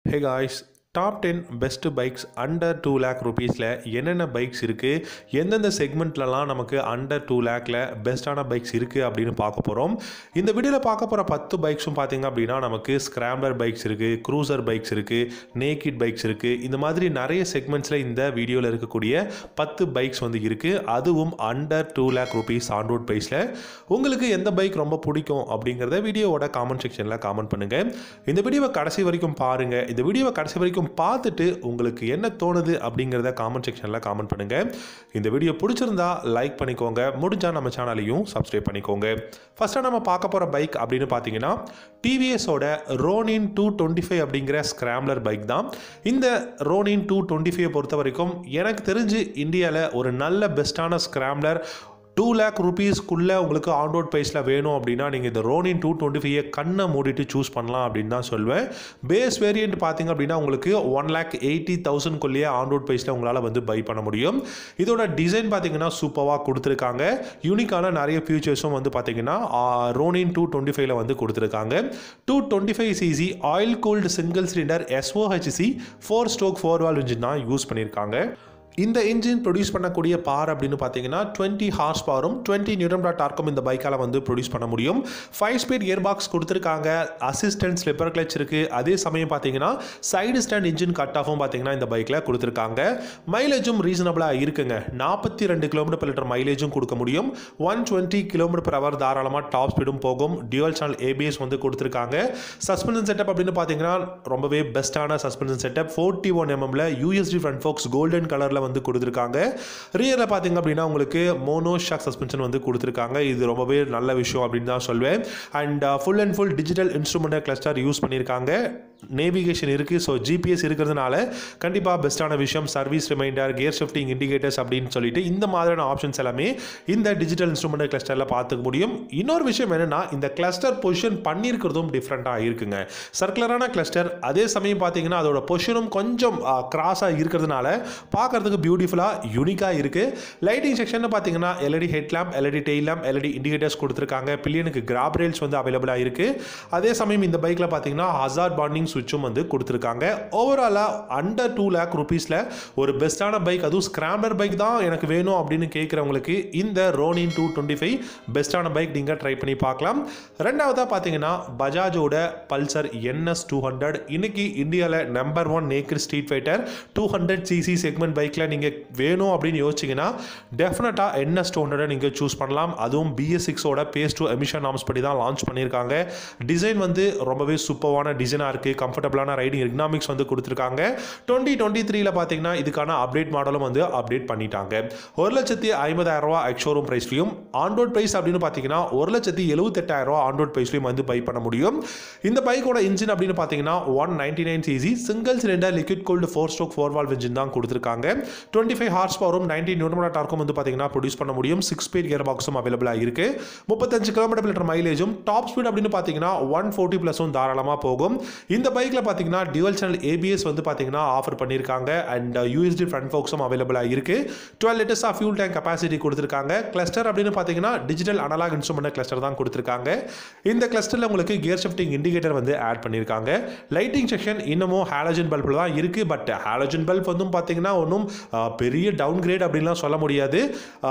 ஹே guys top ten best bikes under two lakh ருபீஸில் என்னென்ன bikes இருக்குது எந்தெந்த செக்மெண்ட்லலாம் நமக்கு அண்டர் டூ லேக்கில் பெஸ்ட்டான பைக்ஸ் இருக்குது அப்படின்னு பார்க்க போகிறோம் இந்த வீடியோவில் பார்க்க போகிற பத்து பைக்ஸும் பார்த்தீங்க அப்படின்னா நமக்கு ஸ்க்ராம்லர் பைக்ஸ் இருக்குது க்ரூசர் பைக்ஸ் இருக்குது நேக்கிட் பைக்ஸ் இருக்குது இந்த மாதிரி நிறைய செக்மெண்ட்ஸில் இந்த வீடியோவில் இருக்கக்கூடிய பத்து பைக்ஸ் வந்து இருக்குது அதுவும் under two lakh rupees on road ப்ரைஸில் உங்களுக்கு எந்த பைக் ரொம்ப பிடிக்கும் அப்படிங்கிறத வீடியோவோட காமெண்ட் செக்ஷனில் காமெண்ட் பண்ணுங்கள் இந்த வீடியோவை கடைசி வரைக்கும் பாருங்கள் இந்த வீடியோவை கடைசி வரைக்கும் பார்த்துட்டு உங்களுக்கு என்ன தோணுது அப்படிங்கிறத காமெண்ட் செக்ஷனில் காமெண்ட் பண்ணுங்கள் இந்த வீடியோ பிடிச்சிருந்தா லைக் பண்ணிக்கோங்க முடிஞ்சால் நம்ம சேனலையும் சப்ஸ்கிரைப் பண்ணிக்கோங்க ஃபஸ்ட்டாக நம்ம பார்க்க போகிற பைக் அப்படின்னு பார்த்தீங்கன்னா டிவிஎஸோட ரோனின் டூ டுவெண்ட்டி ஃபைவ் அப்படிங்கிற ஸ்க்ராம்லர் பைக் தான் இந்த ரோனின் டூ டுவெண்ட்டி ஃபைவ் பொறுத்த வரைக்கும் எனக்கு தெரிஞ்சு இந்தியாவில் ஒரு நல்ல பெஸ்ட்டான ஸ்க்ராம்லர் டூ லேக் ருபீஸ்க்குள்ளே உங்களுக்கு ஆன் ரோட் ப்ரைஸில் வேணும் அப்படின்னா நீங்கள் இந்த ரோனின் டூ டுவெண்ட்டி ஃபைவ் கண்ணை மூடிட்டு சூஸ் பண்ணலாம் அப்படின்னு தான் சொல்வேன் பேஸ் வேரியன்ட் பார்த்தீங்க அப்படின்னா உங்களுக்கு ஒன் லேக் எயிட்டி தௌசண்ட்குள்ளேயே ஆன் ரோட் ப்ரைஸில் உங்களால் வந்து பை பண்ண முடியும் இதோட டிசைன் பார்த்தீங்கன்னா சூப்பராக கொடுத்துருக்காங்க யூனிக்கான நிறைய ஃபியூச்சர்ஸும் வந்து பார்த்தீங்கன்னா ரோனின் டூ டுவெண்ட்டி ஃபைவ்ல வந்து கொடுத்துருக்காங்க two twenty five CC oil cooled single cylinder SOHC four stroke four valve engine தான் யூஸ் பண்ணியிருக்காங்க இந்த இன்ஜின் ப்ரொடியூஸ் பண்ணக்கூடிய பார் அப்படின்னு பார்த்தீங்கன்னா டுவெண்ட்டி ஹார்ஸ் பவரும் டுவெண்ட்டி நியூட்ரம் டாட் டார்க்கும் இந்த பைக்கால் வந்து ப்ரொடியூஸ் பண்ண முடியும் ஃபைவ் ஸ்பீட் இயர் பாக்ஸ் கொடுத்துருக்காங்க அசிஸ்டன்ட் ஸ்லிப்பர் கிளச் இருக்குது அதே சமயம் பார்த்தீங்கன்னா சைடு ஸ்டாண்ட் இன்ஜின் கட் ஆஃபும் பார்த்தீங்கன்னா இந்த பைக்கில் கொடுத்துருக்காங்க மைலேஜும் ரீசனபிளாக இருக்குங்க நாற்பத்தி ரெண்டு கிலோமீட்டர் per லிட்டர் மைலேஜும் கொடுக்க முடியும் one twenty kilometre per hour தாராளமாக டாப் ஸ்பீடும் போகும் டியூவல் சேனல் ஏபிஎஸ் வந்து கொடுத்துருக்காங்க சஸ்பென்ஷன் செட்டப் அப்படின்னு பார்த்தீங்கன்னா ரொம்பவே பெஸ்ட்டான சஸ்பென்ஷன் செட்டப் ஃபோர்ட்டி ஒன் எம்எம்ல யூஎஸ்டி ஃப்ரண்ட் ஃபோக்ஸ் கோல்டன் கலரில் வந்து கொடுத்துருக்காங்க ரியரில் பார்த்தீங்க அப்படின்னா உங்களுக்கு மோனோ ஷாக் சஸ்பென்ஷன் வந்து கொடுத்துருக்காங்க இது ரொம்பவே நல்ல விஷயம் அப்படின்னு தான் சொல்வேன் and full and full digital instrument cluster use பண்ணியிருக்காங்க நேவிகேஷன் இருக்குது ஸோ ஜிபிஎஸ் இருக்கிறதுனால கண்டிப்பாக பெஸ்ட்டான விஷயம் service reminder gear shifting indicators அப்படின்னு சொல்லிட்டு இந்த மாதிரியான ஆப்ஷன்ஸ் எல்லாமே இந்த டிஜிட்டல் இன்ஸ்ட்ருமெண்ட் கிளஸ்டரில் பார்த்துக்க முடியும் இன்னொரு விஷயம் என்னென்னா இந்த கிளஸ்டர் பொசிஷன் பண்ணியிருக்கிறதும் டிஃப்ரெண்ட்டாக இருக்குங்க சர்க்குலரான கிளஸ்டர் அதே சமயம் பார்த்தீங்கன்னா அதோட பொசிஷனும் கொஞ்சம் கிராஸாக இருக்கிறதுனால பார்க்கறதுக்கு பியூட்டிஃபுல்லாக யூனிக்காக இருக்குது லைட்டிங் செக்ஷன் பார்த்தீங்கன்னா LED head lamp LED tail lamp LED indicators கொடுத்துருக்காங்க பில்லியனுக்கு கிராப் ரேல்ஸ் வந்து அவைலபிளாக இருக்குது அதே சமயம் இந்த பைக்கில் பார்த்தீங்கன்னா ஹசார்ட் பாண்டிங் சுவிட்சும் வந்து கொடுத்துருக்காங்க ஓவராலாக அண்டர் டூ லேக் ருபீஸில் ஒரு பெஸ்ட்டான பைக் அதுவும் ஸ்கிராம்லர் பைக் தான் எனக்கு வேணும் அப்படின்னு கேட்குறவங்களுக்கு இந்த ரோனின் டூ டுவெண்ட்டி ஃபைவ் பெஸ்ட்டான பைக் நீங்கள் ட்ரை பண்ணி பார்க்கலாம் ரெண்டாவதாக பார்த்தீங்கன்னா பஜாஜோட பல்சர் என்எஸ் டூ ஹண்ட்ரட் இன்னைக்கு இந்தியாவில் number one naked street fighter two hundred CC segment பைக்கில் நீங்கள் வேணும் அப்படின்னு யோசிச்சிங்கன்னா டெஃபினட்டாக என்எஸ் டூ ஹண்ட்ரட் நீங்கள் சூஸ் பண்ணலாம் அதுவும் பிஎஸ் சிக்ஸோட பேஸ் டூ எமிஷன் நாம்ஸ் படி தான் லான்ச் பண்ணியிருக்காங்க டிசைன் வந்து ரொம்பவே சூப்பரான டிசைனாக இருக்குது கம்ஃபர்டபுளான ரைடிங் எக்னாமிக்ஸ் வந்து கொடுத்துருக்காங்க டுவெண்ட்டி டுவெண்ட்டி த்ரீல பார்த்தீங்கன்னா இதுக்கான அப்டேட் மாடலும் வந்து அப்டேட் பண்ணிட்டாங்க ஒரு லட்சத்தி ஐம்பதாயிரம் ரூபா எக்ஷோரூம் ப்ரைஸ்லையும் ஆன்ரோட் ப்ரைஸ் அப்படின்னு பார்த்தீங்கன்னா ஒரு லட்சத்தி எழுபத்தெட்டாயிரம் ரூபா ஆன்ரோட் ப்ரைஸ்லையும் வந்து பை பண்ண முடியும் இந்த பைக்கோட இன்ஜின் அப்படின்னு பார்த்தீங்கன்னா one ninety nine CC single cylinder liquid cooled four stroke four valve engine தான் கொடுத்துருக்காங்க டுவெண்ட்டி ஃபைவ் ஹார்ஸ் பவரும் நைன்டி நியூட்ரமோட டார்க்கும் வந்து பார்த்தீங்கன்னா ப்ரொடியூஸ் பண்ண முடியும் சிக்ஸ் ஸ்பீட் கியர் பாக்ஸும் அவைலபிளாக இருக்கு முப்பத்தஞ்சு கிலோமீட்டர் லிட்டர் மைலேஜும் டாப் ஸ்பீட் அப்படின்னு பார்த்தீங்கன்னா ஒன் ஃபோர்ட்டி ப்ளஸும் தாராளமாக போகும் இந்த பைக்கில் பார்த்தீங்கன்னா டியூவல் சேனல் ஏபிஎஸ் வந்து பார்த்தீங்கன்னா ஆஃபர் பண்ணியிருக்காங்க அண்ட் யூஎஸ்டி ஃப்ரண்ட் ஃபோக்ஸும் அவைலபிளாக இருக்கு twelve litres of fuel tank capacity கொடுத்துருக்காங்க கிளஸ்டர் அப்படின்னு பார்த்தீங்கன்னா டிஜிட்டல் அனலாக் இன்ஸ்ட்ருமெண்ட் கிளஸ்டர் தான் கொடுத்துருக்காங்க இந்த கிளஸ்டரில் உங்களுக்கு கியர் ஷிஃப்டிங் இண்டிகேட்டர் வந்து ஆட் பண்ணியிருக்காங்க லைட்டிங் செக்ஷன் இன்னமும் ஹாலஜன் பல்பில் தான் இருக்குது பட் ஹாலஜன் பல்ப் வந்து பார்த்தீங்கன்னா ஒன்றும் பெரிய டவுன் கிரேட் அப்படின்லாம் சொல்ல முடியாது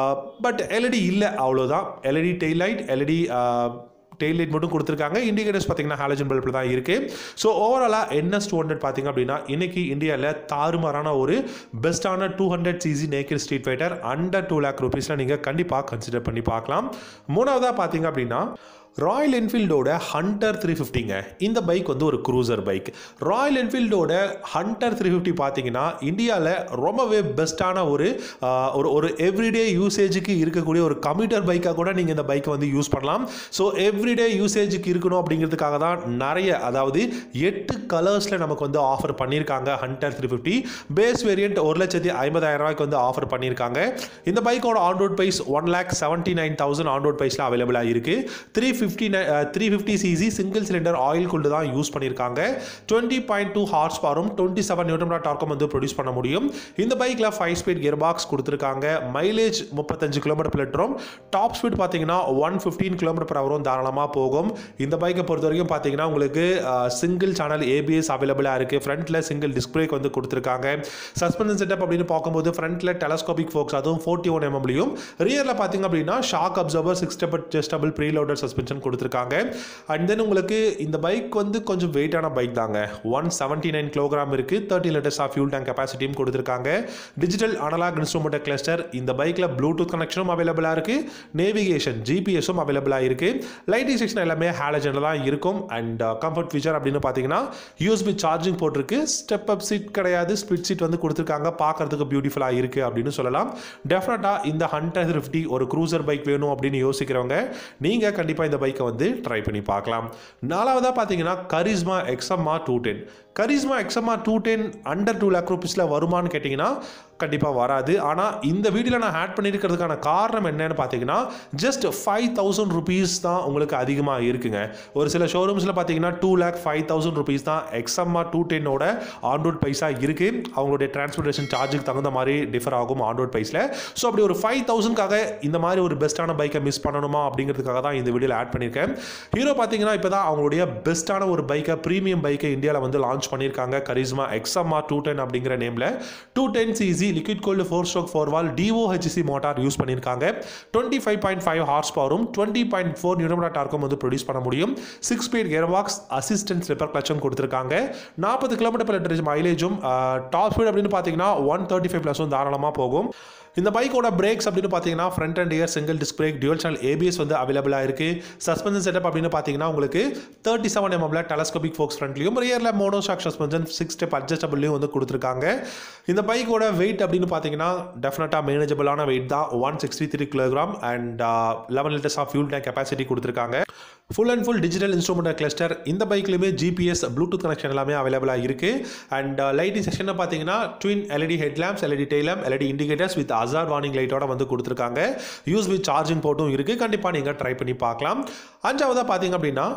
பட் எல்இடி இல்லை அவ்வளோதான் LED tail light LED tail light மட்டும் கொடுத்துருக்காங்க இண்டிகேட்டர்ஸ் பார்த்தீங்கன்னா ஹாலஜன் பல்பில் தான் இருக்குது ஸோ ஓவராலாக என்எஸ் டூ ஹண்ட்ரட் பார்த்தீங்க அப்படின்னா இன்னைக்கு இந்தியாவில் தாறுமாறான ஒரு பெஸ்ட்டான two hundred CC naked street fighter under two lakh ருபீஸில் நீங்கள் கண்டிப்பாக கன்சிடர் பண்ணி பார்க்கலாம் மூணாவதாக பார்த்தீங்க அப்படின்னா ராயல் என்ஃபீல்டோட ஹண்டர் த்ரீ ஃபிஃப்டிங்க இந்த பைக் வந்து ஒரு க்ரூசர் பைக் ராயல் என்ஃபீல்டோட ஹண்டர் த்ரீ ஃபிஃப்டி பார்த்தீங்கன்னா இந்தியாவில் ரொம்பவே பெஸ்ட்டான ஒரு ஒரு ஒரு எவ்ரிடே யூசேஜுக்கு இருக்கக்கூடிய ஒரு கம்யூட்டர் பைக்காக கூட நீங்கள் இந்த பைக்கை வந்து யூஸ் பண்ணலாம் ஸோ எவ்ரிடே யூசேஜுக்கு இருக்கணும் அப்படிங்கிறதுக்காக தான் நிறைய அதாவது எட்டு கலர்ஸில் நமக்கு வந்து ஆஃபர் பண்ணியிருக்காங்க Hunter three fifty base variant ஒரு லட்சத்தி ஐம்பதாயிரம் ரூபாய்க்கு வந்து ஆஃபர் பண்ணியிருக்காங்க இந்த பைக்கோட on road price one lakh seventy nine thousand on road ப்ரைஸில் அவைலபிளாக இருக்குது three fifty three fifty CC single cylinder oil cooled தான் யூஸ் பண்ணியிருக்காங்க டுவெண்ட்டி பாயிண்ட் டூ ஹார்ஸ் பவரும் டுவெண்ட்டி செவன் நியூட்டன் டார்க்கும் வந்து ப்ரொடியூஸ் பண்ண முடியும் இந்த பைக்கில் ஃபைவ் ஸ்பீட் கியர் பாக்ஸ் கொடுத்துருக்காங்க மைலேஜ் முப்பத்தஞ்சு கிலோமீட்டர் பிளட்ரும் டாப் ஸ்பீட் பார்த்தீங்கன்னா ஒன் ஃபிஃப்டீன் கிலோமீட்டர் பர் ஹவரும் தாராளமாக போகும் இந்த பைக்கை பொறுத்த வரைக்கும் பார்த்தீங்கன்னா உங்களுக்கு சிங்கிள் சேனல் ஏபிஎஸ் அவைலபிளாக இருக்குது ஃப்ரண்ட்டில் சிங்கிள் டிஸ்க் பிரேக் வந்து கொடுத்துருக்காங்க சஸ்பென்ஷன் செட்டப் அப்படின்னு பார்க்கும்போது ஃப்ரண்ட்டில் டெலஸ்கோபிக் ஃபோக்ஸ் அதுவும் ஃபோர்ட்டி ஒன் எம்எம்லையும் ரியரில் பார்த்தீங்க அப்படின்னா shock absorber six step adjustable pre loader suspension கொடுத்துருக்காங்க அண்ட் தென் உங்களுக்கு இந்த பைக் வந்து கொஞ்சம் வெயிட்டான பைக் தாங்க ஒன் செவன்ட்டி நைன் கிலோகிராம் இருக்குது thirty litres of fuel tank கெப்பாசிட்டியும் கொடுத்துருக்காங்க டிஜிட்டல் அனலாக் இன்ஸ்ட்ருமெண்ட் கிளஸ்டர் இந்த பைக்கில் ப்ளூடூத் கனெக்ஷனும் அவைலபிளாக இருக்குது நேவிகேஷன் ஜிபிஎஸும் அவைலபிளாக இருக்குது லைட்டிங் செக்ஷன் எல்லாமே ஹேலஜனில் தான் இருக்கும் அண்ட் கம்ஃபர்ட் ஃபீச்சர் அப்படின்னு பார்த்தீங்கன்னா யூஎஸ்பி சார்ஜிங் போட்டிருக்கு ஸ்டெப் அப் சீட் கிடையாது ஸ்பிட் சீட் வந்து கொடுத்துருக்காங்க பார்க்கறதுக்கு பியூட்டிஃபுல்லாக இருக்குது அப்படின்னு சொல்லலாம் டெஃபினட்டாக இந்த ஹண்ட்ரட் ஃபிஃப்டி ஒரு க்ரூசர் பைக் வேணும் அப்படின்னு யோசிக்கிறவங்க நீங்கள் கண்டிப்பாக இந்த பைக்கை வந்து ட்ரை பண்ணி பார்க்கலாம் நாலாவதாக பார்த்தீங்கன்னா Karizma XMR two ten Karizma XMR two ten under two lakh ருபீஸில் வருமானு கேட்டிங்கன்னா கண்டிப்பாக வராது ஆனால் இந்த வீடியோவில் நான் ஆட் பண்ணியிருக்கிறதுக்கான காரணம் என்னன்னு பார்த்தீங்கன்னா ஜஸ்ட் ஃபைவ் தௌசண்ட் ருபீஸ் தான் உங்களுக்கு அதிகமாக இருக்குங்க ஒரு சில ஷோரூம்ஸில் பார்த்தீங்கன்னா two lakh five thousand rupees தான் எக்ஸம்மா டூ டென்னோட ஆன்ரோட் பைஸா இருக்குது அவங்களுடைய டிரான்ஸ்போர்ட்டேஷன் சார்ஜுக்கு தகுந்த மாதிரி டிஃபர் ஆகும் ஆன்ரோட் பைஸில் ஸோ அப்படி ஒரு ஃபைவ் தௌசண்ட்காக இந்த மாதிரி ஒரு பெஸ்ட்டான பைக்கை மிஸ் பண்ணணுமா அப்படிங்கிறதுக்காக தான் இந்த வீடியோவில் ஆட் பண்ணியிருக்கேன் ஹீரோ பார்த்தீங்கன்னா இப்போ தான் அவங்களுடைய பெஸ்ட்டான ஒரு பைக்கை ப்ரீமியம் பைக்கை இந்தியாவில் வந்து லான்ச் பண்ணியிருக்காங்க கரிஸ்மா எக்ஸம்மா டூ டென் அப்படிங்கிற நேமில் two ten CC liquid cooled four stroke four valve DOHC motor use பண்ணியிருக்காங்க twenty five point five horse பவரும் டுவெண்ட்டி பாயிண்ட் ஃபோர் நியூட்ரன் டார்க்கும் வந்து ப்ரொடியூஸ் பண்ண முடியும் six speed gear box assistant slipper கிளச்சும் கொடுத்துருக்காங்க நாற்பது கிலோமீட்டர் per லிட்டர் மைலேஜும் டாப் ஸ்பீட் அப்படின்னு பார்த்தீங்கன்னா ஒன் தேர்ட்டி ஃபைவ் ப்ளஸும் தாராளமாக போகும் இந்த பைக்கோட பிரேக்ஸ் அப்படின்னு பார்த்தீங்கன்னா front and rear single disc brake dual channel ABS வந்து அவைலபிளாக இருக்குது சஸ்பென்ஷன் செட்டப் அப்படின்னு பார்த்தீங்கன்னா உங்களுக்கு தேர்ட்டி செவன் எம்எம்ல டெலஸ்கோபிக் ஃபோக்ஸ் ஃப்ரண்ட்லையும் ரியரில் மோனோஷாக் சஸ்பென்ஷன் சிக்ஸ் ஸ்டெப் அட்ஜஸ்டபிள்லையும் வந்து கொடுத்துருக்காங்க இந்த பைக்கோட வெயிட் அப்படின்னு பார்த்தீங்கன்னா டெஃபினட்டாக மேனேஜபிளான வெயிட் தான் one sixty three kilogram and eleven litres of fuel tank capacity கொடுத்துருக்காங்க full and full digital instrument cluster இந்த பைக்லையுமே ஜிபிஎஸ் ப்ளூடூத் கனெக்ஷன் எல்லாமே அவைலபிளாக இருக்குது அண்ட் லைட்டிங் செக்ஷனில் பார்த்தீங்கன்னா twin LED head lamps LED tail lamp LED indicators with hazard warning லைட்டோட வந்து கொடுத்துருக்காங்க யூஸ் வித் சார்ஜிங் போட்டும் இருக்குது கண்டிப்பாக நீங்கள் ட்ரை பண்ணி பார்க்கலாம் அஞ்சாவதாக பார்த்தீங்க அப்படின்னா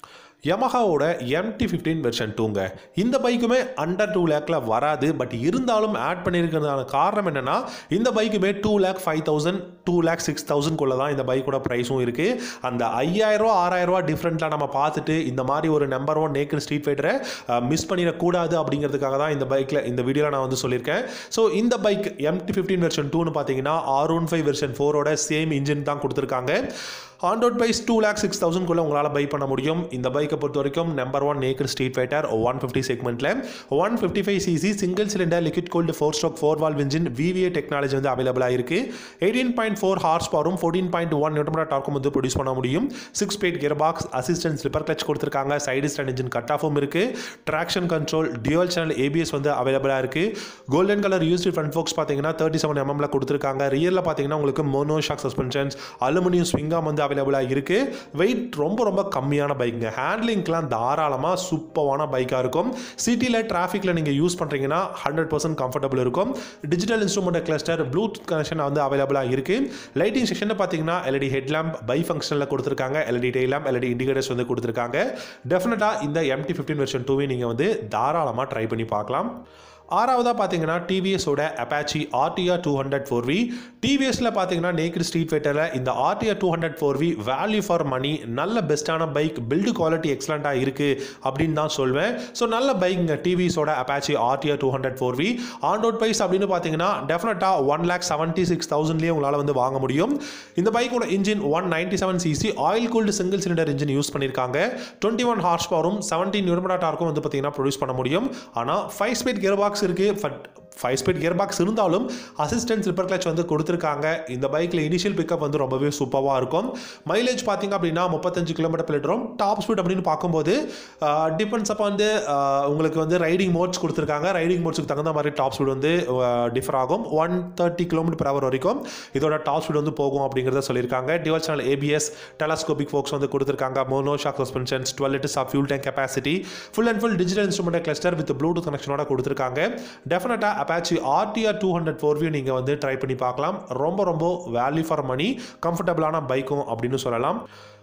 யமஹாவோட எம்டி ஃபிஃப்டீன் வெர்ஷன் டூங்க இந்த பைக்குமே அண்டர் டூ லேக்கில் வராது பட் இருந்தாலும் ஆட் பண்ணியிருக்கிறதுக்கான காரணம் என்னென்னா இந்த பைக்குமே two lakh five thousand two lakh six தௌசண்ட்குள்ளே தான் இந்த பைக்கோட ப்ரைஸும் இருக்குது அந்த ஐயாயிரரூவா ஆறாயிரரூவா டிஃப்ரெண்ட்டில் நம்ம பார்த்துட்டு இந்த மாதிரி ஒரு நம்பர் ஒன் நேக்கர் ஸ்ட்ரீட் ஃபைட்டரை மிஸ் பண்ணிடக்கூடாது அப்படிங்கிறதுக்காக தான் இந்த பைக்கில் இந்த வீடியோவில் நான் வந்து சொல்லியிருக்கேன் ஸோ இந்த பைக் எம்டி ஃபிஃப்டீன் வெர்ஷன் டூன்னு பார்த்தீங்கன்னா ஆர் ஒன் ஃபைவ் வெர்ஷன் ஃபோரோட சேம் இன்ஜின் தான் கொடுத்துருக்காங்க on road price two lakh six தௌசண்ட்குள்ளே உங்களால் பை பண்ண முடியும் இந்த பைக்கை பொறுத்த வரைக்கும் number one naked street fighter one fifty செக்மெண்ட்டில் one fifty five CC single cylinder liquid cooled four stroke four valve engine VVA technology வந்து அவைலபிளாக இருக்குது எயிட்டீன் பாயிண்ட் ஃபோர் ஹார்ஸ் பவரும் ஃபோர்டீன் பாயிண்ட் ஒன் நியூட்ரமரா டார்க்கும் வந்து ப்ரொடியூஸ் பண்ண முடியும் six speed gear box assistant slipper clutch கொடுத்துருக்காங்க சைடு ஸ்டாண்ட் இன்ஜின் கட் ஆஃபும் இருக்குது traction control dual channel ABS வந்து அவைலபிளாக இருக்குது golden colour USD front forks பார்த்தீங்கன்னா தேர்ட்டி செவன் எம்எம்ல கொடுத்துருக்காங்க ரியரில் பார்த்தீங்கன்னா உங்களுக்கு mono shock suspensions aluminium swingarm வந்து அவைலபிளாக இருக்குது வெயிட் ரொம்ப ரொம்ப கம்மியான பைக்குங்க ஹேண்ட்லிங்க்லாம் தாராளமாக சூப்பரான பைக்காக இருக்கும் சிட்டியில் டிராஃபிக்கில் நீங்கள் யூஸ் பண்ணுறீங்கன்னா ஹண்ட்ரட் பர்சன்ட் கம்ஃபர்டபுள் இருக்கும் digital instrument cluster Bluetooth connection வந்து அவைலபிளாக இருக்குது லைட்டிங் செக்ஷனில் பார்த்தீங்கன்னா எல்இடி ஹெட் லேம்ப் பை ஃபங்க்ஷனில் கொடுத்துருக்காங்க எல்இடி டெய் லேம்ப் எல்இடி இண்டிகேட்டர்ஸ் வந்து கொடுத்துருக்காங்க டெஃபினட்டாக இந்த எம்டி ஃபிஃப்டின் வெர்ஷன் டூவே நீங்கள் வந்து தாராளமாக ட்ரை பண்ணி பார்க்கலாம் ஆறாவதாக பார்த்தீங்கன்னா டிவிஎஸோட Apache RTR two hundred four V டிவிஎஸில் பார்த்தீங்கன்னா நேக்கட் ஸ்ட்ரீட் ஃபைட்டரில் இந்த RTR two hundred four V value for money நல்ல பெஸ்ட்டான பைக் பில்டு குவாலிட்டி எக்ஸலண்ட்டாக இருக்குது அப்படின்னு தான் சொல்வேன் ஸோ நல்ல பைக்குங்க டிவிஎஸோட Apache RTR two hundred four V on road price அப்படின்னு பார்த்தீங்கன்னா டெஃபினட்டாக ஒன் லேக் செவன்ட்டி சிக்ஸ் தௌசண்ட்லேயே உங்களால் வந்து வாங்க முடியும் இந்த பைக்கோட engine one ninety seven CC oil cooled single cylinder engine use பண்ணியிருக்காங்க டுவெண்ட்டி ஒன் ஹார்ஸ் பவரும் செவன்டீன் நியூர்மடா டார்க்கும் வந்து பார்த்தீங்கன்னா ப்ரொடியூஸ் பண்ண முடியும் ஆனால் ஃபைவ் ஸ்பீட் கியர் பாக்ஸ் இருக்குது but five speed gear box இருந்தாலும் அசிஸ்டன்ட் ஸ்லிப்பர் கிளச் வந்து கொடுத்துருக்காங்க இந்த பைக்கில் இனிஷியல் பிக்கப் வந்து ரொம்பவே சூப்பராக இருக்கும் மைலேஜ் பார்த்தீங்க அப்படின்னா முப்பத்தஞ்சு கிலோமீட்டர் லிட்டரும் டாப் ஸ்பீட் அப்படின்னு பார்க்கும்போது டிபெண்ட்ஸ் அப்போ வந்து ஆஹ், உங்களுக்கு வந்து ரைடிங் மோட்ஸ் கொடுத்துருக்காங்க ரைடிங் மோட்ஸுக்கு தகுந்த மாதிரி டாப் ஸ்பீட் வந்து டிஃபர் ஆகும் one thirty kilometre per hour வரைக்கும் இதோட டாப் ஸ்பீட் வந்து போகும் அப்படிங்கிறத சொல்லியிருக்காங்க dual channel ABS telescopic forks வந்து கொடுத்துருக்காங்க mono shock suspensions twelve litres of fuel tank capacity full and full digital instrument cluster with Bluetooth கனெக்ஷனோட கொடுத்துருக்காங்க டெஃபினட்டாக Apache RTR two hundred four V நீங்கள் வந்து ட்ரை பண்ணி பார்க்கலாம் ரொம்ப ரொம்ப வேல்யூ ஃபார் மணி கம்ஃபர்டபுளான பைக்கும் அப்படின்னு சொல்லலாம்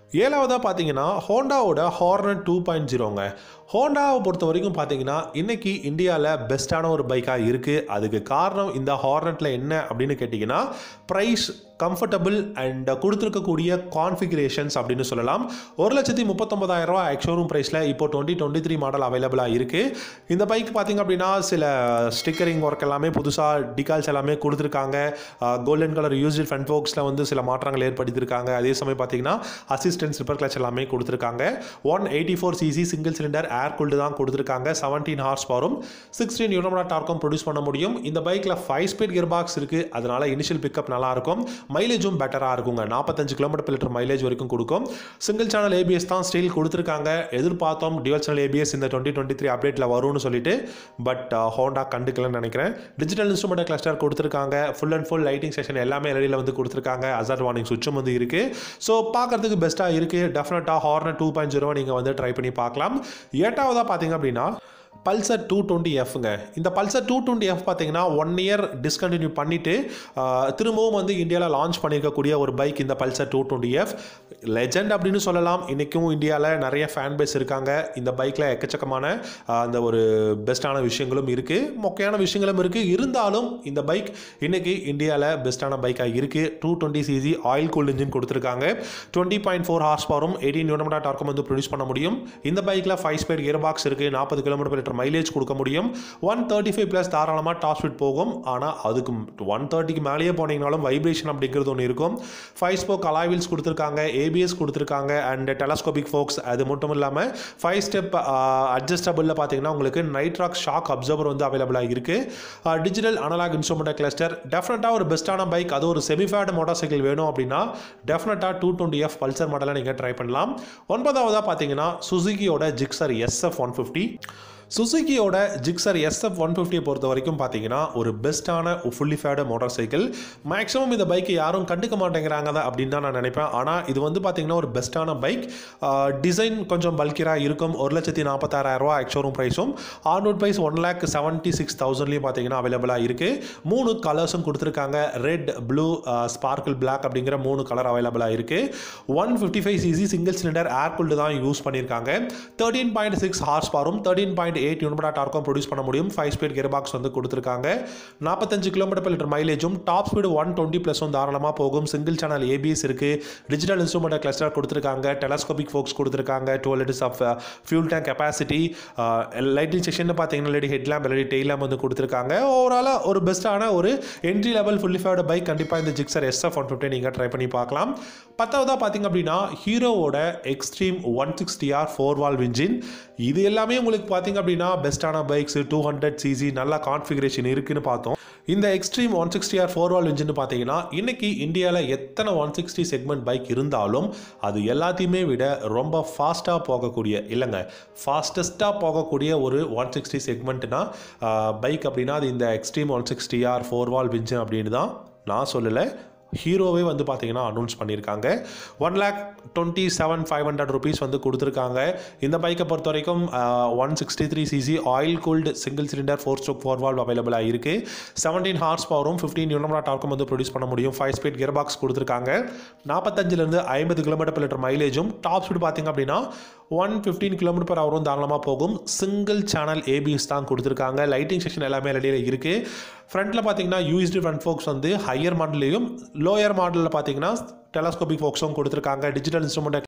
ஏழாவதாக பார்த்தீங்கன்னா ஹோண்டாவோட ஹார்னட் டூ பாயிண்ட் ஜீரோங்க ஹோண்டாவை பொறுத்த வரைக்கும் பார்த்தீங்கன்னா இன்னைக்கு இந்தியாவில் பெஸ்ட்டான ஒரு பைக்காக இருக்குது அதுக்கு காரணம் இந்த ஹார்னட்டில் என்ன அப்படின்னு கேட்டிங்கன்னா ப்ரைஸ் கம்ஃபர்டபுள் அண்ட் கொடுத்துருக்கக்கூடிய கான்ஃபிகரேஷன்ஸ் அப்படின்னு சொல்லலாம் ஒரு லட்சத்தி முப்பத்தொம்பதாயிரம் ரூபா எக்ஷோரூம் ப்ரைஸில் இப்போ டுவெண்ட்டி டுவெண்ட்டி த்ரீ மாடல் அவைலபிளாக இருக்குது இந்த பைக் பார்த்தீங்க அப்படின்னா சில ஸ்டிக்கரிங் ஒர்க் எல்லாமே புதுசாக டிகால்ஸ் எல்லாமே கொடுத்துருக்காங்க கோல்டன் கலர் யூஸ்டு ஃப்ரண்ட் ஃபோக்ஸில் வந்து சில மாற்றங்கள் ஏற்படுத்தியிருக்காங்க அதே சமயம் பார்த்தீங்கன்னா அசிஸ்டன்ட் ஸ்லிப்பர் கிளச் எல்லாமே கொடுத்துருக்காங்க one eighty four CC single cylinder air cooled தான் கொடுத்துருக்காங்க செவன்டீன் ஹார்ஸ் பவரும் சிக்ஸ்டீன் யூனோமரா டார்க்கும் ப்ரொடியூஸ் பண்ண முடியும் இந்த பைக்கில் ஃபைவ் ஸ்பீட் கியர் பாக்ஸ் இருக்குது அதனால இனிஷியல் பிக்கப் நல்லாயிருக்கும் மைலேஜும் பெட்டராக இருக்குங்க நாற்பத்தஞ்சு கிலோமீட்டர் per லிட்டர் மைலேஜ் வரைக்கும் கொடுக்கும் சிங்கிள் சேனல் ஏபிஎஸ் தான் ஸ்டில் கொடுத்துருக்காங்க எதிர்பார்த்தோம் டியூவல் சேனல் ஏபிஎஸ் இந்த டுவெண்ட்டி டுவெண்ட்டி த்ரீ அப்டேட்டில் வரும்னு சொல்லிட்டு பட் ஹோண்டா கண்டுக்கலன்னு நினைக்கிறேன் டிஜிட்டல் இன்ஸ்ட்ருமெண்ட் கிளஸ்டர் கொடுத்துருக்காங்க full and full lighting section எல்லாமே எல்இடியில் வந்து கொடுத்துருக்காங்க அசார்ட் வார்னிங் சுவிட்சும் வந்து இருக்குது ஸோ பார்க்கறதுக்கு பெஸ்ட்டாக இருக்குது டெஃபினட்டாக ஹார்னர் டூ பாயிண்ட் ஜீரோ நீங்கள் வந்து ட்ரை பண்ணி பார்க்கலாம் எட்டாவதாக பார்த்தீங்க அப்படின்னா பல்சர் டூ டுவெண்ட்டி எஃப்ங்க இந்த பல்சர் டூ டுவெண்ட்டி எஃப் பார்த்தீங்கன்னா ஒன் இயர் டிஸ்கண்டினியூ பண்ணிவிட்டு திரும்பவும் வந்து இந்தியாவில் லான்ச் பண்ணியிருக்கக்கூடிய ஒரு பைக் இந்த Pulsar two twenty F legend அப்படின்னு சொல்லலாம் இன்றைக்கும் இந்தியாவில் நிறைய ஃபேன் பேஸ் இருக்காங்க இந்த பைக்கில் எக்கச்சக்கமான ஆஹ், அந்த ஒரு பெஸ்ட்டான விஷயங்களும் இருக்குது மொக்கையான விஷயங்களும் இருக்குது இருந்தாலும் இந்த பைக் இன்னைக்கு இந்தியாவில் பெஸ்ட்டான பைக்காக இருக்குது two twenty CC oil cool engine கொடுத்துருக்காங்க டுவெண்ட்டி பாயிண்ட் ஃபோர் ஹார்ஸ் பவரும் எயிட்டீன் யூனிமோட்டா டார்க்கும் வந்து ப்ரொடியூஸ் பண்ண முடியும் இந்த பைக்கில் ஃபைவ் ஸ்பீட் கியர் பாக்ஸ் இருக்குது நாற்பது கிலோமீட்டர் லிட்டர் மைலேஜ் கொடுக்க முடியும் ஒன் தேர்ட்டி ஃபைவ் ப்ளஸ் தாராளமாக டாப் ஸ்பீட் போகும் ஆனால் அதுக்கு ஒன் தேர்ட்டிக்கு மேலேயே போனீங்கனாலும் வைப்ரேஷன் அப்படிங்கிறது ஒன்று இருக்கும் ஃபைவ் ஸ்போக் அலாய்வில்ஸ் கொடுத்துருக்காங்க ஏபிஎஸ் கொடுத்துருக்காங்க அண்ட் டெலஸ்கோபிக் ஃபோக்ஸ் அது மட்டும் இல்லாமல் ஃபைவ் ஸ்டெப் அட்ஜஸ்டபிளில் பார்த்தீங்கன்னா உங்களுக்கு நைட்ராக் ஷாக் அப்சர்வர் வந்து அவைலபிளாக இருக்குது டிஜிட்டல் அனலாக் இன்ஸ்ட்ருமெண்ட் கிளஸ்டர் டெஃபினட்டாக ஒரு பெஸ்ட்டான பைக் அது ஒரு செமிஃபேட் மோட்டார் சைக்கிள் வேணும் அப்படின்னா டெஃபினட்டாக டூ டுவெண்ட்டி எஃப் பல்சர் மாடலை நீங்கள் ட்ரை பண்ணலாம் ஒன்பதாவதாக பார்த்தீங்கன்னா சுசுகியோட ஜிக்ஸர் எஸ்எஃப் ஒன் ஃபிஃப்டி சுசுகியோட ஜிக்ஸர் எஸ்எஃப் ஒன் ஃபிஃப்டியை பொறுத்த வரைக்கும் பார்த்தீங்கன்னா ஒரு பெஸ்ட்டான fully faired motorcycle maximum இந்த பைக்கை யாரும் கண்டுக்க மாட்டேங்கிறாங்க தான் அப்படின்னு தான் நான் நினைப்பேன் ஆனால் இது வந்து பார்த்தீங்கன்னா ஒரு பெஸ்ட்டான பைக் டிசைன் கொஞ்சம் பல்கிராக இருக்கும் ஒரு லட்சத்தி நாற்பத்தாயிரம் ரூபா எக்ஷோரூம் ப்ரைஸும் on road price one lakh seventy six தௌசண்ட்லேயும் பார்த்தீங்கன்னா அவைலபிளாக இருக்குது மூணு கலர்ஸும் கொடுத்துருக்காங்க ரெட் ப்ளூ ஸ்பார்க்கிள் பிளாக் அப்படிங்கிற மூணு கலர் அவைலபிளாக இருக்குது one fifty five CC single cylinder air cooled தான் யூஸ் பண்ணியிருக்காங்க தேர்ட்டீன் பாயிண்ட் சிக்ஸ் ஹார்ஸ் பவரும் தேர்ட்டீன் பாயிண்ட் எயிட் யூனிமோட்டா டார்க்கும் ப்ரொடியூஸ் பண்ண முடியும் ஃபைவ் ஸ்பீட் கியர் பாக்ஸ் வந்து கொடுத்துருக்காங்க நாற்பத்தஞ்சு கிலோமீட்டர் per லிட்டர் மைலேஜும் டாப் ஸ்பீடு ஒன் டுவெண்ட்டி ப்ளஸும் தாராளமாக போகும் சிங்கிள் சேனல் ஏபிஎஸ் இருக்குது டிஜிட்டல் இன்ஸ்ட்ருமெண்ட் கிளஸ்டர் கொடுத்துருக்காங்க டெலஸ்கோபிக் ஃபோக்ஸ் கொடுத்துருக்காங்க twelve litres of fuel tank capacity lighting section பார்த்தீங்கன்னா LED headlamp LED tail lamp வந்து கொடுத்துருக்காங்க ஓவராலாக ஒரு பெஸ்ட்டான ஒரு entry level fully faired bike கண்டிப்பாக இந்த ஜிக்ஸர் எஸ்எஃப் ஒன் ஃபிஃப்டி நீங்கள் ட்ரை பண்ணி பார்க்கலாம் பத்தாவதாக பார்த்தீங்க அப்படின்னா ஹீரோவோட Xtreme one sixty R four valve engine இது எல்லாமே உங்களுக்கு பார்த்தீங்க அப்படின்னா பெஸ்ட்டான பைக்ஸ் டூ ஹண்ட்ரட் சிசி நல்ல கான்ஃபிகரேஷன் இருக்குன்னு பார்த்தோம் இந்த Xtreme one sixty R four valve engine பார்த்தீங்கன்னா இன்னைக்கு இந்தியாவில் எத்தனை ஒன் சிக்ஸ்டி செக்மெண்ட் பைக் இருந்தாலும் அது எல்லாத்தையுமே விட ரொம்ப ஃபாஸ்ட்டாக போகக்கூடிய இல்லைங்க ஃபாஸ்டஸ்ட்டாக போகக்கூடிய ஒரு ஒன் சிக்ஸ்டி செக்மெண்ட்னா பைக் அப்படின்னா அது இந்த Xtreme one sixty R four valve engine அப்படின்னு தான் நான் சொல்லலை ஹீரோவே வந்து பார்த்தீங்கன்னா அனௌன்ஸ் பண்ணியிருக்காங்க one lakh twenty seven five hundred rupees வந்து கொடுத்துருக்காங்க இந்த பைக்கை பொறுத்த வரைக்கும் one sixty three CC oil cooled single cylinder four stroke four valve அவைலபிளாக இருக்குது செவன்டீன் ஹார்ஸ் பவரும் ஃபிஃப்டீன் யூனமரா டார்க்கும் வந்து ப்ரொடியூஸ் பண்ண முடியும் ஃபைவ் ஸ்பீட் கியர் பாக்ஸ் கொடுத்துருக்காங்க நாற்பத்தஞ்சிலேருந்து ஐம்பது கிலோமீட்டர் per லிட்டர் மைலேஜும் டாப் ஸ்பீட் பார்த்தீங்க அப்படின்னா ஒன் ஃபிஃப்டீன் கிலோமீட்டர் per ஹவரும் தாராளமாக போகும் சிங்கிள் சேனல் ஏபிஎஸ் தான் கொடுத்துருக்காங்க லைட்டிங் செக்ஷன் எல்லாமே ரெடியில் இருக்குது ஃப்ரண்ட்டில் பார்த்தீங்கன்னா யூஎஸ்டி ஃப்ரண்ட் ஃபோக்ஸ் வந்து ஹையர் மாடல்லையும் லோயர் மாடலில் பார்த்தீங்கன்னா டெலஸ்கோபிக் ஃபோக்ஸும் கொடுத்துருக்காங்க டிஜிட்டல் இன்ஸ்ட்ருமெண்ட்